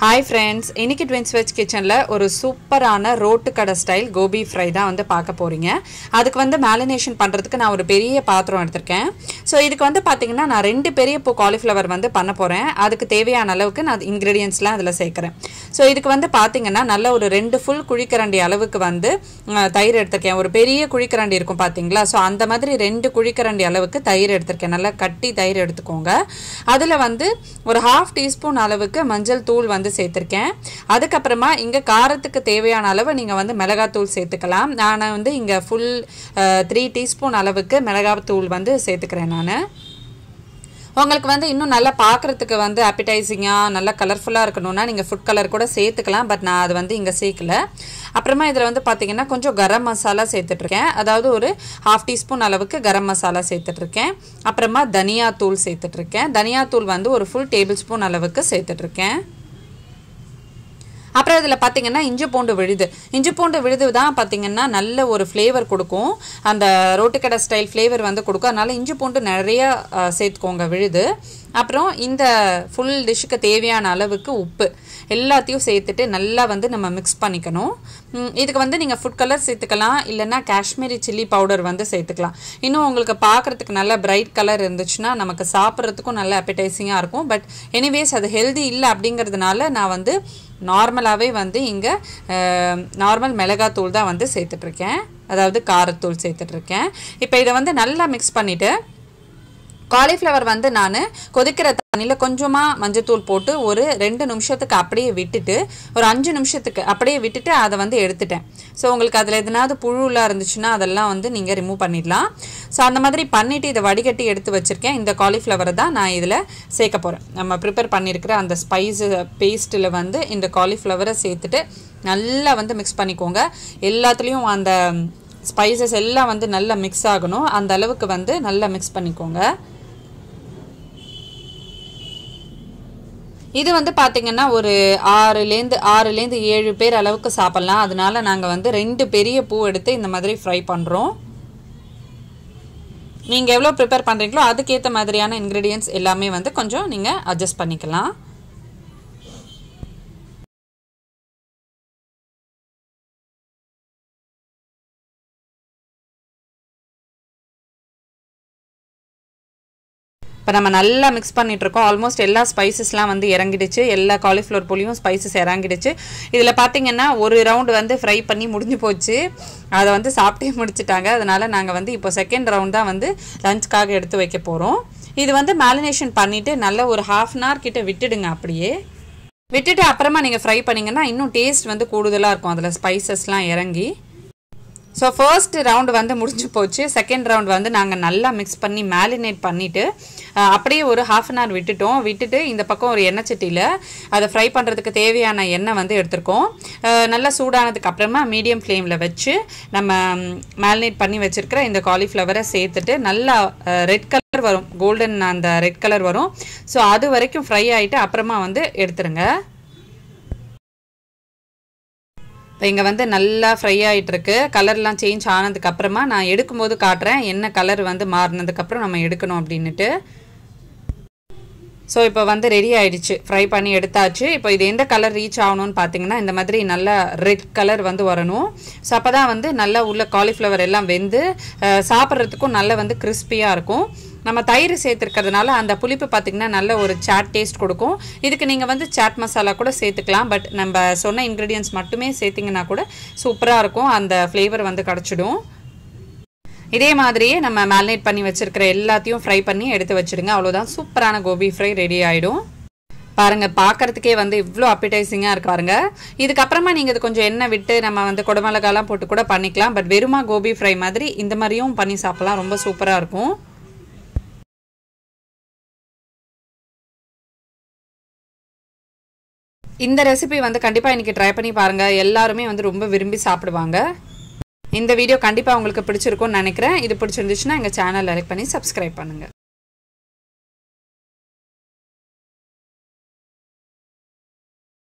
hi friends இன்னைக்கு twins veg கிச்சனில் ஒரு சூப்பரான ரோட்டு கடை ஸ்டைல் கோபி ஃப்ரை தான் வந்து பார்க்க போகிறீங்க அதுக்கு வந்து மேலினேஷன் பண்ணுறதுக்கு நான் ஒரு பெரிய பாத்திரம் எடுத்திருக்கேன் ஸோ இதுக்கு வந்து பார்த்தீங்கன்னா நான் ரெண்டு பெரிய பூ காலிஃப்ளவர் வந்து பண்ண போகிறேன் அதுக்கு தேவையான அளவுக்கு நான் இன்க்ரீடியன்ஸ்லாம் அதில் சேர்க்குறேன் ஸோ இதுக்கு வந்து பார்த்தீங்கன்னா நல்ல ஒரு ரெண்டு ஃபுல் குழிக்கரண்டி அளவுக்கு வந்து அஹ், தயிர் எடுத்திருக்கேன் ஒரு பெரிய குழிக்கரண்டி இருக்கும் பார்த்தீங்களா ஸோ அந்த மாதிரி ரெண்டு குழிக்கரண்டி அளவுக்கு தயிர் எடுத்திருக்கேன் நல்லா கட்டி தயிர் எடுத்துக்கோங்க அதில் வந்து ஒரு ஹாஃப் டீஸ்பூன் அளவுக்கு மஞ்சள் தூள் வந்து சேர்த்துருக்கேன் அதுக்கப்புறமா இங்கே காரத்துக்கு தேவையான அளவு நீங்கள் வந்து மிளகாத்தூள் சேர்த்துக்கலாம் நான் வந்து இங்கே ஃபுல் த்ரீ டீஸ்பூன் அளவுக்கு மிளகாத்தூள் வந்து சேர்த்துக்கிறேன் நான் உங்களுக்கு வந்து இன்னும் நல்லா பார்க்குறதுக்கு வந்து appetizing-ஆ நல்லா கலர்ஃபுல்லாக இருக்கணும்னா நீங்கள் ஃபுட் கலர் கூட சேர்த்துக்கலாம் பட் நான் அது வந்து இங்கே சேர்க்கல அப்புறமா இதில் வந்து பார்த்தீங்கன்னா கொஞ்சம் கரம் மசாலா சேர்த்துட்ருக்கேன் அதாவது ஒரு ஹாஃப் டீஸ்பூன் அளவுக்கு கரம் மசாலா சேர்த்துட்ருக்கேன் அப்புறமா தனியாத்தூள் சேர்த்துட்ருக்கேன் தனியாத்தூள் வந்து ஒரு ஃபுல் டேபிள் ஸ்பூன் அளவுக்கு சேர்த்துட்ருக்கேன் அப்புறம் இதில் பார்த்தீங்கன்னா இஞ்சி பூண்டு விழுது இஞ்சி பூண்டு விழுது தான் பார்த்தீங்கன்னா நல்ல ஒரு ஃப்ளேவர் கொடுக்கும் அந்த ரோட்டுக்கடை ஸ்டைல் ஃப்ளேவர் வந்து கொடுக்கும் அதனால இஞ்சி பூண்டு நிறைய அஹ், சேர்த்துக்கோங்க விழுது அப்புறம் இந்த ஃபுல் டிஷ்ஷுக்கு தேவையான அளவுக்கு உப்பு எல்லாத்தையும் சேர்த்துட்டு நல்லா வந்து நம்ம மிக்ஸ் பண்ணிக்கணும் ம், இதுக்கு வந்து நீங்கள் ஃபுட் கலர் சேர்த்துக்கலாம் இல்லைன்னா காஷ்மீரி சில்லி பவுடர் வந்து சேர்த்துக்கலாம் இன்னும் உங்களுக்கு பார்க்குறதுக்கு நல்ல பிரைட் கலர் இருந்துச்சுன்னா நமக்கு சாப்பிட்றதுக்கும் நல்ல appetizing-ஆ இருக்கும் பட் எனிவேஸ் அது ஹெல்தி இல்லை அப்படிங்கிறதுனால நான் வந்து நார்மலாகவே வந்து இங்கே நார்மல் மிளகாத்தூள் தான் வந்து சேர்த்துட்ருக்கேன் அதாவது காரத்தூள் சேர்த்துட்ருக்கேன் இப்போ இதை வந்து நல்லா மிக்ஸ் பண்ணிவிட்டு காலிஃப்ளவர் வந்து நான் கொதிக்கிற தண்ணியில் கொஞ்சமாக மஞ்சத்தூள் போட்டு ஒரு ரெண்டு நிமிஷத்துக்கு அப்படியே விட்டுட்டு ஒரு அஞ்சு நிமிஷத்துக்கு அப்படியே விட்டுட்டு அதை வந்து எடுத்துட்டேன் ஸோ உங்களுக்கு அதில் எதனாவது புழுலாம் இருந்துச்சுன்னா அதெல்லாம் வந்து நீங்கள் ரிமூவ் பண்ணிடலாம் ஸோ அந்த மாதிரி பண்ணிவிட்டு இதை வடிகட்டி எடுத்து வச்சுருக்கேன் இந்த காலிஃப்ளவரை தான் நான் இதில் சேர்க்க போகிறேன் நம்ம ப்ரிப்பேர் பண்ணியிருக்கிற அந்த ஸ்பைஸு பேஸ்ட்டில் வந்து இந்த காலிஃப்ளவரை சேர்த்துட்டு நல்லா வந்து மிக்ஸ் பண்ணிக்கோங்க எல்லாத்துலேயும் அந்த ஸ்பைசஸ் எல்லாம் வந்து நல்லா மிக்ஸ் ஆகணும் அந்த அளவுக்கு வந்து நல்லா மிக்ஸ் பண்ணிக்கோங்க இது வந்து பார்த்தீங்கன்னா ஒரு ஆறுலேருந்து ஆறுலேருந்து ஏழு பேர் அளவுக்கு சாப்பிட்லாம் அதனால நாங்கள் வந்து ரெண்டு பெரிய பூ எடுத்து இந்த மாதிரி ஃப்ரை பண்ணுறோம் நீங்கள் எவ்வளோ ப்ரிப்பேர் பண்ணுறீங்களோ அதுக்கேற்ற மாதிரியான இன்க்ரீடியன்ஸ் எல்லாமே வந்து கொஞ்சம் நீங்கள் அட்ஜஸ்ட் பண்ணிக்கலாம் இப்போ நம்ம நல்லா மிக்ஸ் பண்ணிட்டு இருக்கோம் ஆல்மோஸ்ட் எல்லா ஸ்பைசஸ்லாம் வந்து இறங்கிடுச்சு எல்லா காலிஃப்ளவர் புளியும் ஸ்பைசஸ் இறங்கிடுச்சு இதில் பார்த்தீங்கன்னா ஒரு ரவுண்டு வந்து ஃப்ரை பண்ணி முடிஞ்சு போச்சு அதை வந்து சாப்பிட்டே முடிச்சிட்டாங்க அதனால நாங்கள் வந்து இப்போ செகண்ட் ரவுண்ட் தான் வந்து லஞ்சுக்காக எடுத்து வைக்க போகிறோம் இது வந்து மேலினேஷன் பண்ணிவிட்டு நல்ல ஒரு ஹாஃப் அன் ஹவர் கிட்ட விட்டுடுங்க அப்படியே விட்டுட்டு அப்புறமா நீங்கள் ஃப்ரை பண்ணிங்கன்னா இன்னும் டேஸ்ட் வந்து கூடுதலாக இருக்கும் அதில் ஸ்பைசஸ்லாம் இறங்கி ஸோ ஃபர்ஸ்ட் ரவுண்டு வந்து முடிஞ்சு போச்சு செகண்ட் ரவுண்ட் வந்து நாங்கள் நல்லா மிக்ஸ் பண்ணி மேலினேட் பண்ணிவிட்டு அப்படியே ஒரு ஹாஃப் அன் ஹவர் விட்டுட்டோம் விட்டுட்டு இந்த பக்கம் ஒரு எண்ணெய் சட்டியில் அதை ஃப்ரை பண்ணுறதுக்கு தேவையான எண்ணெய் வந்து எடுத்திருக்கோம் அஹ், நல்லா சூடானதுக்கு அப்புறமா மீடியம் ஃப்ளேமில் வச்சு நம்ம மேலினேட் பண்ணி வச்சுருக்கிற இந்த காலிஃப்ளவரை சேர்த்துட்டு நல்லா ரெட் கலர் வரும் கோல்டன் அந்த ரெட் கலர் வரும் ஸோ அது வரைக்கும் ஃப்ரை ஆகிட்டு அப்புறமா வந்து எடுத்துருங்க இப்போ இங்கே வந்து நல்லா ஃப்ரை ஆகிட்டு இருக்கு கலர்லாம் சேஞ்ச் ஆனதுக்கு அப்புறமா நான் எடுக்கும்போது காட்டுறேன் என்ன கலர் வந்து மாறினதுக்கப்புறம் நம்ம எடுக்கணும் அப்படின்னுட்டு ஸோ இப்போ வந்து ரெடி ஆயிடுச்சு ஃப்ரை பண்ணி எடுத்தாச்சு இப்போ இது எந்த கலர் ரீச் ஆகணும்னு பார்த்தீங்கன்னா இந்த மாதிரி நல்லா ரெட் கலர் வந்து வரணும் ஸோ அப்போ தான் வந்து நல்லா உள்ள காலிஃப்ளவர் எல்லாம் வெந்து அஹ், சாப்பிட்றதுக்கும் நல்லா வந்து கிறிஸ்பியாக இருக்கும் நம்ம தயிர் சேர்த்துருக்கிறதுனால அந்த புளிப்பு பார்த்திங்கன்னா நல்ல ஒரு சாட் டேஸ்ட் கொடுக்கும் இதுக்கு நீங்கள் வந்து சாட் மசாலா கூட சேர்த்துக்கலாம் பட் நம்ம சொன்ன இன்க்ரீடியன்ஸ் மட்டுமே சேர்த்திங்கன்னா கூட சூப்பராக இருக்கும் அந்த ஃப்ளேவர் வந்து கிடச்சிடும் இதே மாதிரியே நம்ம மேரினேட் பண்ணி வச்சிருக்கிற எல்லாத்தையும் ஃப்ரை பண்ணி எடுத்து வச்சிடுங்க அவ்வளோதான் சூப்பரான கோபி ஃப்ரை ரெடி ஆகிடும் பாருங்க பார்க்கறதுக்கே வந்து இவ்வளோ அப்படைசிங்காக இருக்கு பாருங்க இதுக்கப்புறமா நீங்கள் இது கொஞ்சம் எண்ணெய் விட்டு நம்ம வந்து குடமிளகாலாம் போட்டு கூட பண்ணிக்கலாம் பட் வெறுமா கோபி ஃப்ரை மாதிரி இந்த மாதிரியும் பண்ணி சாப்பிடலாம் ரொம்ப சூப்பராக இருக்கும் இந்த ரெசிபி வந்து கண்டிப்பாக இன்றைக்கி ட்ரை பண்ணி பாருங்கள் எல்லாருமே வந்து ரொம்ப விரும்பி சாப்பிடுவாங்க இந்த வீடியோ கண்டிப்பாக உங்களுக்கு பிடிச்சிருக்கும்னு நினைக்கிறேன் இது பிடிச்சிருந்துச்சுன்னா எங்கள் சேனல் லைக் பண்ணி சப்ஸ்கிரைப் பண்ணுங்கள்